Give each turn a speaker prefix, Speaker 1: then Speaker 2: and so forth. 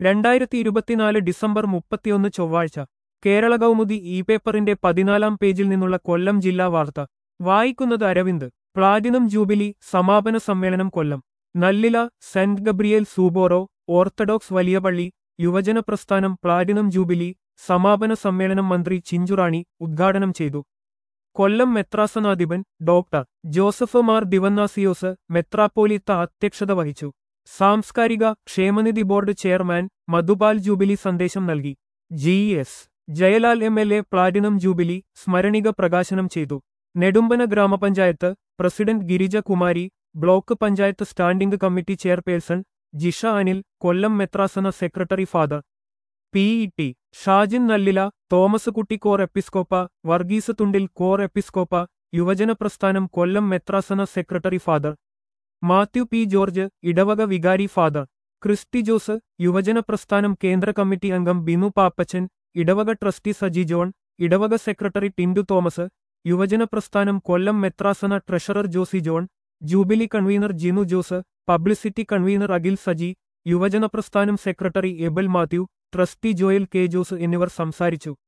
Speaker 1: രണ്ടായിരത്തി ഇരുപത്തിനാല് ഡിസംബർ മുപ്പത്തിയൊന്ന് ചൊവ്വാഴ്ച കേരള കൗമുദി ഇ പേപ്പറിന്റെ പതിനാലാം പേജിൽ നിന്നുള്ള കൊല്ലം ജില്ലാ വാർത്ത വായിക്കുന്നത് അരവിന്ദ് പ്ലാറ്റിനം ജൂബിലി സമാപന സമ്മേളനം കൊല്ലം നല്ലില സെന്റ് ഗബ്രിയേൽ സൂബോറോ ഓർത്തഡോക്സ് വലിയപള്ളി യുവജന പ്രസ്ഥാനം പ്ലാറ്റിനം ജൂബിലി സമാപന സമ്മേളനം മന്ത്രി ചിഞ്ചുറാണി ഉദ്ഘാടനം ചെയ്തു കൊല്ലം മെത്രാസനാധിപൻ ഡോക്ടർ ജോസഫ് മാർ ദിവന്നാസിയോസ് മെത്രാപ്പോലിത്ത അധ്യക്ഷത വഹിച്ചു സാംസ്കാരിക ക്ഷേമനിധി ബോർഡ് ചെയർമാൻ മധുപാൽ ജൂബിലി സന്ദേശം നൽകി G S Jayalal M L A platinum jubilee സ്മരണിക പ്രകാശനം ചെയ്തു നെടുമ്പന ഗ്രാമപഞ്ചായത്ത് president Girija Kumari block panchayat standing committee chairperson Jisha Anil Kollam മെത്രാസന secretary father P E T Shajin Nallila Thomas Kutty കോർ എപ്പിസ്കോപ്പ വർഗീസ് തുണ്ടിൽ കോർ എപ്പിസ്കോപ്പ യുവജന പ്രസ്ഥാനം കൊല്ലം മെത്രാസന secretary father Mathew P George ഇടവക വികാരി ഫാദർ ക്രിസ്റ്റി ജോസ് യുവജന പ്രസ്ഥാനം കേന്ദ്ര കമ്മിറ്റി അംഗം ബിനു പാപ്പച്ചൻ ഇടവക ട്രസ്റ്റി സജി ജോൺ ഇടവക സെക്രട്ടറി ടിൻഡു തോമസ് യുവജന പ്രസ്ഥാനം കൊല്ലം മെത്രാസന treasurer Josy John jubilee convener Jinu Jose publicity convener Akhil Saji യുവജന പ്രസ്ഥാനം secretary Abel Mathew trustee Joel K Jose എന്നിവർ സംസാരിച്ചു